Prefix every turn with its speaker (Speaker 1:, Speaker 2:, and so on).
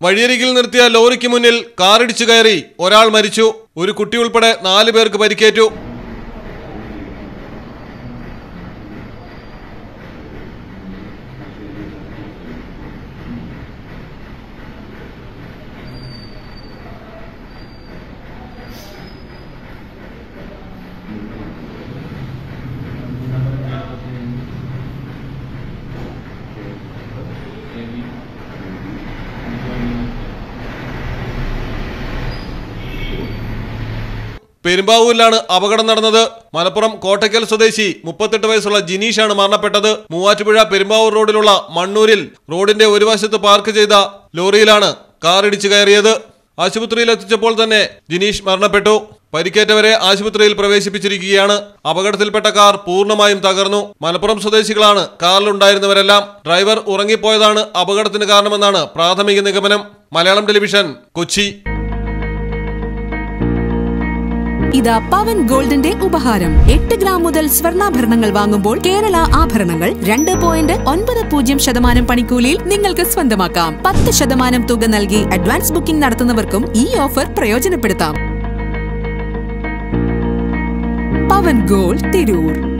Speaker 1: വഴിയരികിൽ നിർത്തിയ ലോറിക്ക് മുന്നിൽ കാറിടിച്ചു കയറി ഒരാൾ മരിച്ചു ഒരു കുട്ടി ഉൾപ്പെടെ നാല് പേർക്ക് പരിക്കേറ്റു പെരുമ്പാവൂരിലാണ് അപകടം നടന്നത് മലപ്പുറം കോട്ടയ്ക്കൽ സ്വദേശി മുപ്പത്തെട്ട് വയസ്സുള്ള ജിനീഷാണ് മരണപ്പെട്ടത് മൂവാറ്റുപുഴ പെരുമ്പാവൂർ റോഡിലുള്ള മണ്ണൂരിൽ റോഡിന്റെ ഒരു വശത്ത് പാർക്ക് ചെയ്ത ലോറിയിലാണ് കാർ ഇടിച്ചു കയറിയത് ആശുപത്രിയിൽ എത്തിച്ചപ്പോൾ തന്നെ ജിനീഷ് മരണപ്പെട്ടു പരിക്കേറ്റവരെ ആശുപത്രിയിൽ പ്രവേശിപ്പിച്ചിരിക്കുകയാണ് അപകടത്തിൽപ്പെട്ട കാർ പൂർണ്ണമായും തകർന്നു മലപ്പുറം സ്വദേശികളാണ് കാറിലുണ്ടായിരുന്നവരെല്ലാം ഡ്രൈവർ ഉറങ്ങിപ്പോയതാണ് അപകടത്തിന് കാരണമെന്നാണ് പ്രാഥമിക നിഗമനം മലയാളം ടെലിവിഷൻ കൊച്ചി
Speaker 2: ഇതാ പവൻ ഗോൾഡിന്റെ ഉപഹാരം എട്ട് ഗ്രാം മുതൽ സ്വർണ്ണാഭരണങ്ങൾ വാങ്ങുമ്പോൾ കേരള ആഭരണങ്ങൾ രണ്ട് പോയിന്റ് ഒൻപത് പൂജ്യം ശതമാനം പണിക്കൂലിയിൽ നിങ്ങൾക്ക് സ്വന്തമാക്കാം പത്ത് ശതമാനം തുക നൽകി അഡ്വാൻസ് ബുക്കിംഗ് നടത്തുന്നവർക്കും ഈ ഓഫർ പ്രയോജനപ്പെടുത്താം പവൻ ഗോൾഡ് തിരൂർ